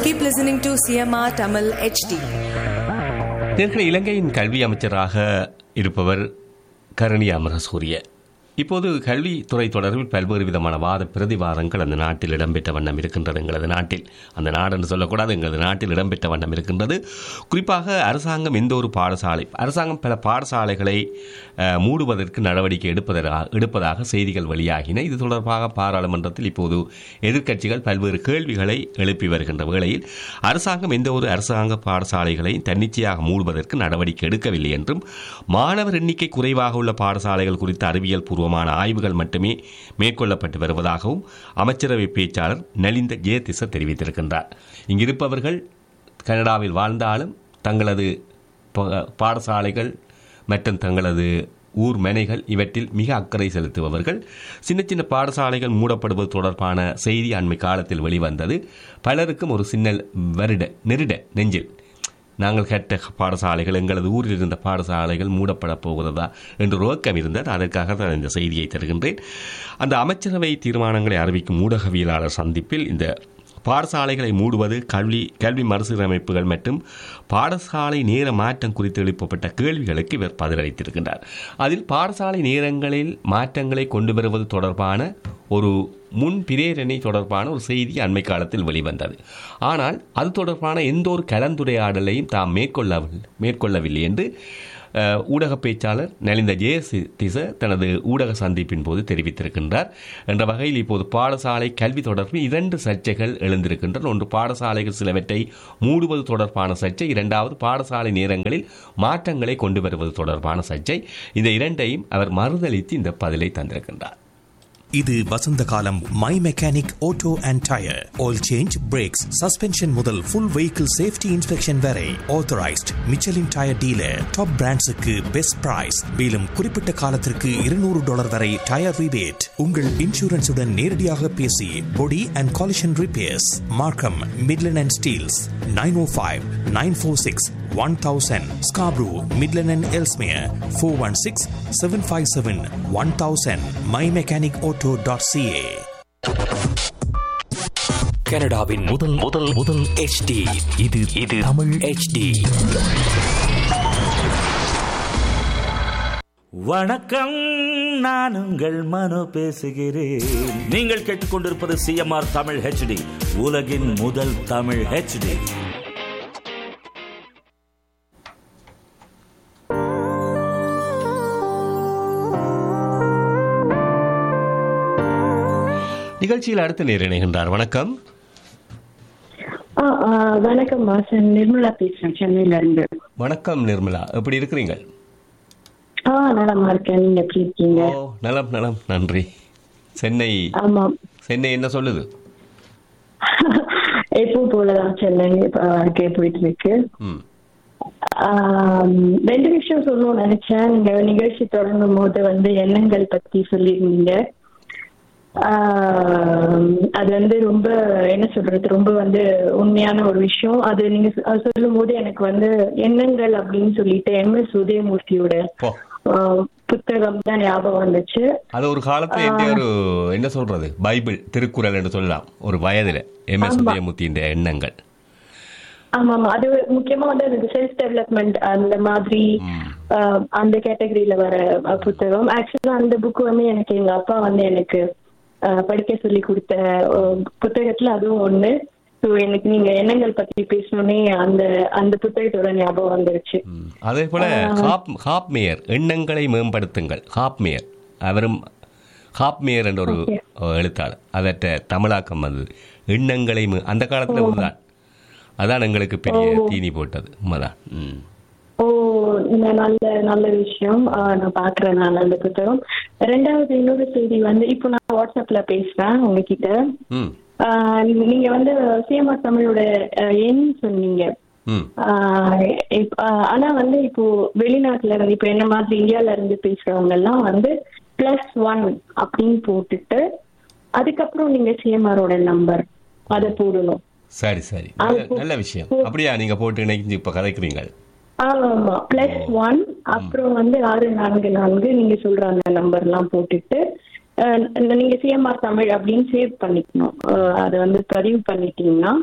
Keep listening to CMR Tamil HD. நேர்களை இலங்கையின் கல்வி அமைச்சராக இருப்பவர் கருணி அமரசூரிய இப்போது கல்வித்துறை தொடர்பில் பல்வேறு விதமான வாத பிரதிவாதங்கள் அந்த நாட்டில் இடம்பெற்ற வண்ணம் இருக்கின்றது எங்களது நாட்டில் அந்த நாடு என்று சொல்லக்கூடாது எங்களது நாட்டில் இடம்பெற்ற வண்ணம் இருக்கின்றது குறிப்பாக அரசாங்கம் எந்த ஒரு பாடசாலை அரசாங்கம் பல பாடசாலைகளை அஹ், மூடுவதற்கு நடவடிக்கை எடுப்பதாக எடுப்பதாக செய்திகள் வெளியாகின இது தொடர்பாக பாராளுமன்றத்தில் இப்போது எதிர்க்கட்சிகள் பல்வேறு கேள்விகளை எழுப்பி வருகின்ற வேளையில் அரசாங்கம் எந்த ஒரு அரசாங்க பாடசாலைகளை தன்னிச்சையாக மூடுவதற்கு நடவடிக்கை எடுக்கவில்லை என்றும் மாணவர் எண்ணிக்கை குறைவாக உள்ள பாடசாலைகள் குறித்த அறிவியல் பூர்வமான ஆய்வுகள் மட்டுமே மேற்கொள்ளப்பட்டு வருவதாகவும் அமைச்சரவை பேச்சாளர் நலிந்த ஜெயதிச தெரிவித்திருக்கின்றார் இங்கிருப்பவர்கள் கனடாவில் வாழ்ந்தாலும் தங்களது ப- பாடசாலைகள் மற்றும் தங்களது ஊர் மனைகள் இவற்றில் மிக அக்கறை செலுத்துபவர்கள் சின்ன சின்ன பாடசாலைகள் மூடப்படுவது தொடர்பான செய்தி அண்மை காலத்தில் வெளிவந்தது பலருக்கும் ஒரு சின்ன வருட நெருட நெஞ்சில் நாங்கள் கேட்ட பாடசாலைகள் எங்களது ஊரில் இருந்த பாடசாலைகள் மூடப்பட போகிறதா என்று ஒரு ஏக்கம் இருந்தது அதற்காக தான் இந்த செய்தியை தருகின்றேன் அந்த அமைச்சரவை தீர்மானங்களை அறிவிக்கும் ஊடகவியலாளர் சந்திப்பில் இந்த பாடசாலைகளை மூடுவது கல்வி கல்வி மறுசீரமைப்புகள் மற்றும் பாடசாலை நேர மாற்றம் குறித்து எழுப்பப்பட்ட கேள்விகளுக்கு இவர் பதிலளித்திருக்கின்றார் அதில் பாடசாலை நேரங்களில் மாற்றங்களை கொண்டு வருவது தொடர்பான ஒரு முன் பிரேரணை தொடர்பான ஒரு செய்தி அண்மை காலத்தில் வெளிவந்தது ஆனால் அது தொடர்பான எந்த ஒரு கலந்துரையாடலையும் தாம் மேற்கொள்ளவில்லை மேற்கொள்ளவில்லை என்று அஹ், ஊடக பேச்சாளர் நலிந்த ஜெயதிச தனது ஊடக சந்திப்பின் போது தெரிவித்திருக்கின்றார் என்ற வகையில் இப்போது பாடசாலை கல்வி தொடர்பில் இரண்டு சர்ச்சைகள் எழுந்திருக்கின்றன ஒன்று பாடசாலைகள் சிலவற்றை மூடுவது தொடர்பான சர்ச்சை இரண்டாவது பாடசாலை நேரங்களில் மாற்றங்களை கொண்டு வருவது தொடர்பான சர்ச்சை இந்த இரண்டையும் அவர் மறுதளித்து இந்த பதிலை தந்திருக்கின்றார் இது வசந்த காலம் my mechanic auto and tyre oil change brakes suspension முதல் ஃபுல் வெஹிக்கிள் சேஃப்டி இன்ஸ்பெக்ஷன் வரை authorised Michelin tyre dealer top பிராண்ட்ஸுக்கு பெஸ்ட் பிரைஸ் மேலும் குறிப்பிட்ட காலத்திற்கு இருநூறு டாலர் வரை டயர் ரிபேட் உங்கள் இன்சூரன்ஸுடன் நேரடியாக பேசி body and collision repairs Markham Midland and Steeles nine O five nine four six one thousand Scarborough Midland and Ellesmere four one six seven five seven one thousand my mechanic auto dot CA கனடாவின் முதல் முதல் முதல் HD இது இது Tamil HD வணக்கம் நான் உங்கள் மனோ பேசுகிறேன் நீங்கள் கேட்டுக்கொண்டிருப்பது சிஎம்ஆர் தமிழ் ஹெச்டி உலகின் முதல் தமிழ் ஹெச்டி நிகழ்ச்சியில் அடுத்து நேர் இணைகின்றார் வணக்கம் ஆ, ஆ, வணக்கம் மாசன் நிர்மலா பேசுறேன் சென்னையில இருந்து வணக்கம் நிர்மலா எப்படி இருக்கிறீங்க ஆ நலமா இருக்கேன் நீங்க எப்படி இருக்கீங்க ஓ நலம் நலம் நன்றி சென்னை ஆமா சென்னை என்ன சொல்லுது எப்பவும் போலதான் சென்னை இப்ப வாழ்க்கை போயிட்டு இருக்கு ம் ஆம், ரெண்டு விஷயம் சொல்லணும்னு நினைச்சேன் நீங்க நிகழ்ச்சி தொடங்கும் போது வந்து எண்ணங்கள் பத்தி சொல்லியிருந்தீங்க ஆம், அது வந்து ரொம்ப என்ன சொல்றது ரொம்ப வந்து உண்மையான ஒரு விஷயம் அது நீங்க சொ- அது சொல்லும் போது எனக்கு வந்து எண்ணங்கள் அப்படின்னு சொல்லிட்டு எம் எஸ் உதயமூர்த்தியோட போ ஆ, புத்தகம் தான் ஞாபகம் வந்துச்சு அது ஒரு காலத்துல இந்த ஒரு என்ன சொல்றது பைபிள் திருக்குறள் என்று சொல்லலாம் ஒரு வயதுல எம் எஸ் உதயமூர்த்தியின் எண்ணங்கள் ஆமா ஆமா அது முக்கியமா வந்து எனக்கு செல்ஃப் டெவலப்மெண்ட் அந்த மாதிரி ஆஹ், அந்த கேட்டகரியில வர அஹ், புத்தகம் ஆக்சுவலா அந்த புக் வந்து எனக்கு எங்க அப்பா வந்து எனக்கு ஆஹ், படிக்க சொல்லி கொடுத்த அஹ், புத்தகத்துல அதுவும் ஒண்ணு ஸோ எனக்கு நீங்க எண்ணங்கள் பத்தி பேசணுன்னே அந்த அந்த புத்தகத்தோட ஞாபகம் வந்துருச்சு ம். அதே போல ஹாப் ஹாப் மேயர் எண்ணங்களை மேம்படுத்துங்கள் ஹாப் மேயர் அவரும் ஹாப் மேயர் என்ற ஒரு அஹ், எழுத்தாளர் அதற்ற தமிழாக்கம் வந்தது எண்ணங்களை மே- அந்த காலத்துல இதுதான் அதான் எங்களுக்கு பெரிய தீனி போட்டது உண்மைதான் ம் ஓ இந்த நல்ல நல்ல விஷயம் ஆஹ், நான் பாக்குறேன் நான் அந்த புத்தகம் ரெண்டாவது இன்னொரு செய்தி வந்து இப்போ நான் வாட்ஸ்அப்ல பேசுறேன் உங்ககிட்ட ம் ஆஹ் நீங்க வந்து சிஎம்ஆர் தமிழோட ஆஹ், எண் சொன்னீங்க ம் ஆஹ் இப்ப- ஆஹ் ஆனா வந்து இப்போ வெளிநாட்டுல இருந்து இப்ப என்ன மாதிரி இந்தியால இருந்து பேசுறவங்க எல்லாம் வந்து பிளஸ் ஒன் அப்படின்னு போட்டுட்டு அதுக்கப்புறம் நீங்க சிஎம்ஆரோட நம்பர் அதை போடணும் சரி சரி நல்ல நல்ல விஷயம் அப்படியா நீங்க போட்டு இணைஞ்சு இப்ப கதைக்கிறீங்க ஆமா ஆமா பிளஸ் ஒன் அப்புறம் வந்து ஆறு நான்கு நான்கு நீங்க சொல்ற அந்த நம்பர் எல்லாம் போட்டுட்டு அஹ், நீங்க சிஎம்ஆர் தமிழ் அப்படின்னு சேவ் பண்ணிக்கணும் அஹ், அதை வந்து பதிவு பண்ணிட்டீங்கன்னா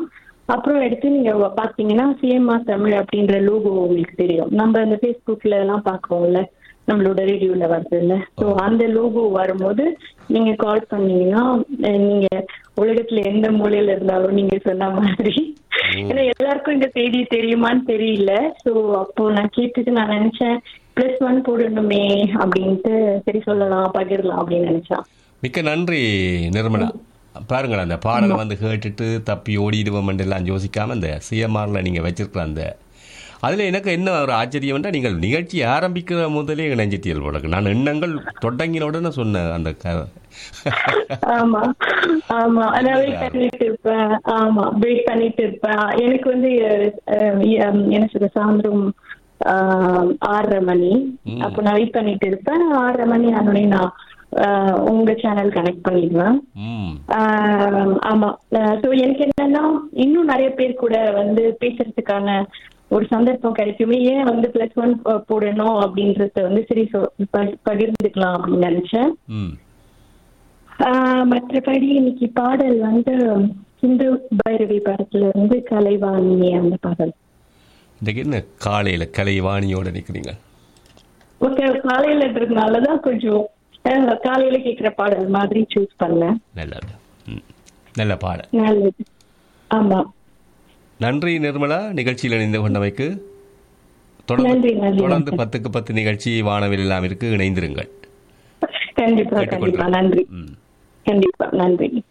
அப்புறம் எடுத்து நீங்க பாத்தீங்கன்னா சிஎம்ஆர் தமிழ் அப்படின்ற லோகோ உங்களுக்கு தெரியும் நம்ம இந்த ஃபேஸ்புக்ல எல்லாம் பாக்குறோம்ல நம்மளோட ரேடியோல வருது இல்ல ஸோ அந்த லோகோ வரும்போது நீங்க கால் பண்ணீங்கன்னா அஹ், நீங்க உலகத்துல எந்த மூலையில இருந்தாலும் நீங்க சொன்ன மாதிரி ஏன்னா எல்லாருக்கும் இந்த செய்தி தெரியுமான்னு தெரியல ஸோ அப்போ நான் கேட்டுட்டு நான் நினைச்சேன் பிளஸ் ஒன் போடணுமே அப்படின்ட்டு சரி சொல்லலாம் பகிரலாம் அப்படின்னு நினைச்சேன் மிக்க நன்றி நிர்மலா பாருங்கள் அந்த பாடலை வந்து கேட்டுட்டு தப்பி ஓடிடுவோம் எல்லாம் யோசிக்காம அந்த சிஎம்ஆர்ல நீங்க வச்சிருக்கிற அந்த அதுல எனக்கு என்ன ஒரு ஆச்சரியம் என்றால் நீங்கள் நிகழ்ச்சி ஆரம்பிக்கிற முதலே இணைஞ்சிட்டீர்கள் போல நான் எண்ணங்கள் தொடங்கின உடனே சொன்ன அந்த க- ஆமா ஆமா நான் வெயிட் பண்ணிட்டு இருப்பேன் ஆமா வெயிட் பண்ணிட்டு இருப்பேன் எனக்கு வந்து அஹ், அஹ், என்ன சொல்ற சாயந்தரம் ஆஹ், ஆறரை மணி அப்போ நான் வெயிட் பண்ணிட்டு இருப்பேன் ஆறரை மணி ஆனோடனே நான் ஆஹ், உங்க சேனல் கனெக்ட் பண்ணிடுவேன் ம் ஆஹ் ஆமா சோ எனக்கு என்னன்னா இன்னும் நிறைய பேர் கூட வந்து பேசுறதுக்கான ஒரு சந்தர்ப்பம் கிடைக்குமே ஏன் வந்து பிளஸ் ஒன் போடணும் அப்படின்றத வந்து சரி சொ- ப- பகிர்ந்துக்கலாம் அப்படின்னு நினைச்சேன் ம் ஆஹ் மற்றபடி இன்னைக்கு பாடல் வந்து ஹிந்து பைரவி படத்துல இருந்து கலைவாணி அந்த பாடல் இன்றைக்கு என்ன காலையில கலைவாணியோட நிற்கிறீங்க ஓகே காலையிலன்றதுனாலதான் கொஞ்சம் ஆஹ் காலையில கேக்குற பாடல் மாதிரி சூஸ் பண்ணேன் நல்லது ம் நல்ல பாடல் நல்லது ஆமா நன்றி நிர்மலா நிகழ்ச்சியில் இணைந்து கொண்டமைக்கு நன்றி, தொடர்ந்து நன்றி. தொடர்ந்து பத்துக்கு பத்து நிகழ்ச்சி வானவில் எல்லாம் இருக்கு இணைந்திருங்கள் கண்டிப்பா கண்டிப்பா நன்றி ம் கண்டிப்பா நன்றி